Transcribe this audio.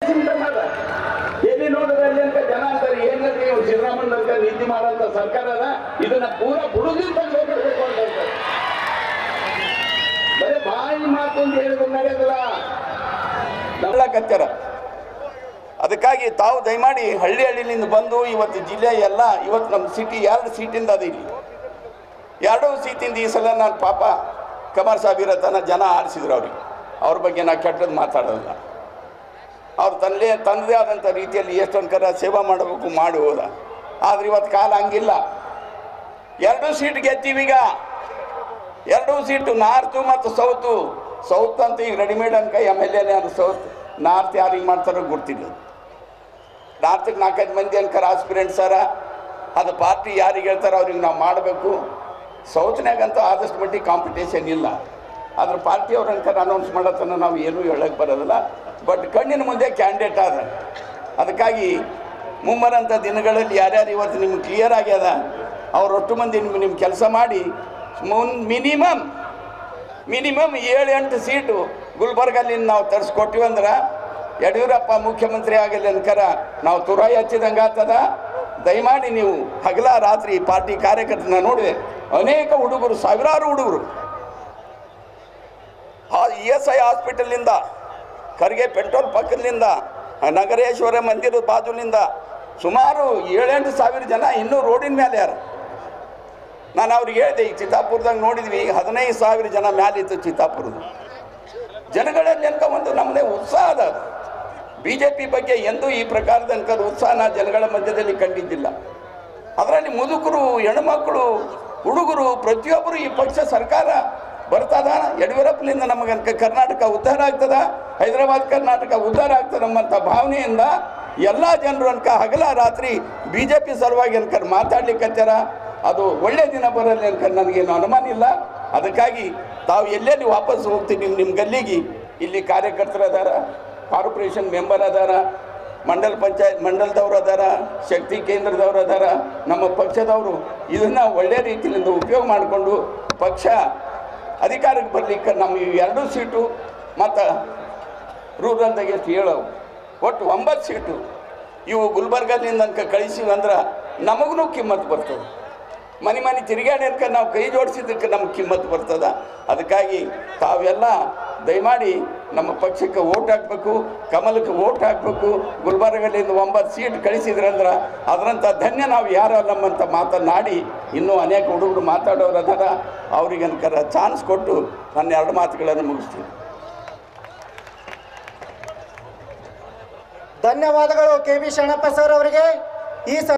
symptom ಅದ ಎಲ್ಲಿ ನೋಡಿದ್ರೆ ಅಲ್ಲಿ ಅಂತ ಜನ ಅಂತಾರೆ ಏನಂದ್ರೆ ಇವ್ರು ಸಿದ್ದರಾಮಯ್ಯ ಅಂತ ನೀತಿ ಮಾಡಂತ ಸರ್ಕಾರ ಅದ ಇದನ್ನ ಪೂರ ಬುಡುದಿನ ತಂದ್ಬೇಕು ಅಂತ ಹೇಳ್ತಾರೆ ಬರೀ ಬಾಯಿ ಮಾತು ಅಂತ ಹೇಳಿದ್ರೆ ನಡೆಯೋದಿಲ್ಲ ಕತ್ಯಾರ ಅದಕ್ಕಾಗಿ ತಾವು ದಯಮಾಡಿ ಹಳ್ಳಿ ಹಳ್ಳಿಲಿಂದ ಬಂದು ಇವತ್ತು ಜಿಲ್ಲೆ ಎಲ್ಲ ಇವತ್ತು ನಮ್ಮ ಸಿಟಿ ಎರಡು ಸೀಟಿಂದ ಅದು ಇಲ್ಲಿ ಎರಡೂ ಸೀಟಿಂದ ಈ ಸಲ ನಾನು ಪಾಪ ಕಮರ್ ಸಾಬೀರ ತನ ಜನ ಆರಿಸಿದ್ರು ಅವ್ರಿಗೆ ಅವ್ರ ಬಗ್ಗೆ ನಾ ಕೆಟ್ಟದ್ದು ಮಾತಾಡೋದಿಲ್ಲ ಅವ್ರು ತನ್ನದೇ ತನ್ನದೇ ಆದಂಥ ರೀತಿಯಲ್ಲಿ ಎಷ್ಟೊಂದು ಕರ ಸೇವಾ ಮಾಡಬೇಕು ಮಾಡಿ ಹೋದ ಆದ್ರೆ ಇವತ್ತು ಕಾಲ ಹಂಗಿಲ್ಲ ಎರಡೂ ಸೀಟ್ ಗೆದ್ದೀವೀಗ ಎರಡೂ ಸೀಟು ನಾರ್ತು ಮತ್ತು ಸೌತು ಸೌತ್ ಅಂತ ಈಗ ರೆಡಿಮೇಡ್ ಅನ್ಕ ಎಮ್ ಎಲ್ ಎನೇ ಅದು ಸೌತ್ ನಾರ್ತ್ ಯಾರಿಗೆ ಮಾಡ್ತಾರೋ ಗೊತ್ತಿಲ್ಲ ನಾರ್ತಿಗೆ ನಾಲ್ಕೈದು ಮಂದಿ ಅನ್ಕರ ಆಸ್ಪಿರೆಂಟ್ ಸರ ಅದು ಪಾರ್ಟಿ ಯಾರಿಗೆ ಹೇಳ್ತಾರೋ ಅವ್ರಿಗೆ ನಾವು ಮಾಡಬೇಕು ಸೌತ್ನಾಗಂತೂ ಆದಷ್ಟು ಮಟ್ಟಿಗೆ ಕಾಂಪಿಟೇಷನ್ ಇಲ್ಲ ಅದ್ರ ಪಾರ್ಟಿ ಅವ್ರ ಅನ್ಕರ ಅನೌನ್ಸ್ ಮಾಡತ್ತನ ನಾವು ಏನೂ ಹೇಳಕ್ಕೆ ಬರೋದಿಲ್ಲ ಬಟ್ ಕಣ್ಣಿನ ಮುಂದೆ ಕ್ಯಾಂಡಿಡೇಟ್ ಆದ ಅದಕ್ಕಾಗಿ ಮುಂಬರಂಥ ದಿನಗಳಲ್ಲಿ ಯಾರ್ಯಾರು ಇವತ್ತು ನಿಮ್ಗೆ ಕ್ಲಿಯರ್ ಆಗ್ಯದ ಅವರೊಟ್ಟು ಮಂದಿ ನಿಮ್ಮ ನಿಮ್ಮ ಕೆಲಸ ಮಾಡಿ ಮುನ್ ಮಿನಿಮಮ್ ಮಿನಿಮಮ್ ಏಳು ಎಂಟು ಸೀಟು ಗುಲ್ಬರ್ಗಲ್ಲಿ ನಾವು ತರಿಸ್ಕೊಟ್ಟಿವಿ ಅಂದ್ರೆ ಯಡಿಯೂರಪ್ಪ ಮುಖ್ಯಮಂತ್ರಿ ಆಗಲಿ ಅನ್ಕರ ನಾವು ತುರಾಯಿ ಹಚ್ಚಿದಂಗೆ ಆಗ್ತದ ದಯಮಾಡಿ ನೀವು ಹಗಲ ರಾತ್ರಿ ಪಾರ್ಟಿ ಕಾರ್ಯಕರ್ತನ ನೋಡಿದೆ ಅನೇಕ ಹುಡುಗರು ಸಾವಿರಾರು ಹುಡುಗರು ಇ ಎಸ್ ಐ ಹಾಸ್ಪಿಟಲ್ನಿಂದ ಖರ್ಗೆ ಪೆಟ್ರೋಲ್ ಪಕ್ಕದಿಂದ ನಗರೇಶ್ವರ ಮಂದಿರದ ಬಾಜುಲಿಂದ ಸುಮಾರು ಏಳೆಂಟು ಸಾವಿರ ಜನ ಇನ್ನೂ ರೋಡಿನ ಮೇಲೆ ಯಾರು ನಾನು ಅವ್ರಿಗೆ ಹೇಳಿದೆ ಈಗ ಚಿತ್ತಾಪುರದಾಗ ನೋಡಿದ್ವಿ ಈಗ ಹದಿನೈದು ಸಾವಿರ ಜನ ಮ್ಯಾಲಿತ್ತು ಚಿತ್ತಾಪುರದ ಜನಗಳಲ್ಲಿ ಅನ್ಕ ಒಂದು ನಮ್ಮದೇ ಉತ್ಸಾಹ ಅದ ಬಿ ಜೆ ಪಿ ಬಗ್ಗೆ ಎಂದೂ ಈ ಪ್ರಕಾರದ ಅನ್ಕದ ಉತ್ಸಾಹ ನಾ ಜನಗಳ ಮಧ್ಯದಲ್ಲಿ ಕಂಡಿದ್ದಿಲ್ಲ ಅದರಲ್ಲಿ ಮುದುಕರು ಹೆಣ್ಮಕ್ಳು ಹುಡುಗರು ಪ್ರತಿಯೊಬ್ಬರು ಈ ಪಕ್ಷ ಸರ್ಕಾರ ಬರ್ತದ ಯಡಿಯೂರಪ್ಪನಿಂದ ನಮಗೆ ಅನ್ಕ ಕರ್ನಾಟಕ ಉದ್ಧಾರ ಆಗ್ತದ ಹೈದರಾಬಾದ್ ಕರ್ನಾಟಕ ಉದ್ಧಾರ ಆಗ್ತದೆ ನಮ್ಮಂಥ ಭಾವನೆಯಿಂದ ಎಲ್ಲ ಜನರು ಅನ್ಕ ಹಗಲ ರಾತ್ರಿ ಬಿ ಜೆ ಪಿ ಸಲುವಾಗಿ ಅನ್ಕ ಮಾತಾಡ್ಲಿಕ್ಕತ್ತಾರ ಅದು ಒಳ್ಳೆ ದಿನ ಬರಲಿ ಅನ್ಕ ನನಗೇನು ಅನುಮಾನ ಇಲ್ಲ ಅದಕ್ಕಾಗಿ ತಾವು ಎಲ್ಲೆಲ್ಲಿ ವಾಪಸ್ ಹೋಗ್ತೀವಿ ನಿಮ್ಮ ನಿಮ್ಮ ಗಲ್ಲಿಗೆ ಇಲ್ಲಿ ಕಾರ್ಯಕರ್ತರು ಅದಾರ ಕಾರ್ಪೊರೇಷನ್ ಮೆಂಬರ್ ಅದಾರ ಮಂಡಲ್ ಪಂಚಾಯತ್ ಮಂಡಲದವ್ರು ಅದಾರ ಶಕ್ತಿ ಕೇಂದ್ರದವ್ರು ಅದಾರ ನಮ್ಮ ಪಕ್ಷದವರು ಇದನ್ನು ಒಳ್ಳೆ ರೀತಿಯಿಂದ ಉಪಯೋಗ ಮಾಡಿಕೊಂಡು ಪಕ್ಷ ಅಧಿಕಾರಕ್ಕೆ ಬರಲಿಕ್ಕೆ ನಮ್ಮ ಈ ಎರಡೂ ಸೀಟು ಮತ್ತು ರೂರಲ್ದಾಗ ಎಷ್ಟು ಹೇಳವು ಒಟ್ಟು ಒಂಬತ್ತು ಸೀಟು ಇವು ಗುಲ್ಬರ್ಗದಿಂದ ಅನ್ಕ ಕಳಿಸಿವಿ ಅಂದ್ರೆ ನಮಗೂ ಕಿಮ್ಮತ್ತು ಬರ್ತದೆ ಮನೆ ಮನೆ ತಿರುಗಾಡಿ ಅನ್ಕ ನಾವು ಕೈ ಜೋಡಿಸಿದ್ದಕ್ಕೆ ನಮ್ಗೆ ಕಿಮ್ಮತ್ತು ಬರ್ತದ ಅದಕ್ಕಾಗಿ ತಾವೆಲ್ಲ ದಯಮಾಡಿ ನಮ್ಮ ಪಕ್ಷಕ್ಕೆ ಓಟ್ ಹಾಕಬೇಕು ಕಮಲಕ್ಕೆ ಓಟ್ ಹಾಕಬೇಕು ಗುಲ್ಬರ್ಗಲ್ಲಿಂದ ಒಂಬತ್ತು ಸೀಟ್ ಕಳಿಸಿದ್ರಂದ್ರೆ ಅದರಂಥ ಧನ್ಯ ನಾವು ಯಾರು ನಮ್ಮಂತ ಮಾತನ್ನಾಡಿ ಇನ್ನೂ ಅನೇಕ ಹುಡುಗರು ಮಾತಾಡೋರು ಅದಾರ ಅವ್ರಿಗೆ ಅನ್ಕರ ಚಾನ್ಸ್ ಕೊಟ್ಟು ನನ್ನ ಎರಡು ಮಾತುಗಳನ್ನು ಮುಗಿಸ್ತೀನಿ ಧನ್ಯವಾದಗಳು ಕೆ ಬಿ ಶರಣಪ್ಪ ಸರ್ ಅವರಿಗೆ ಈ ಸ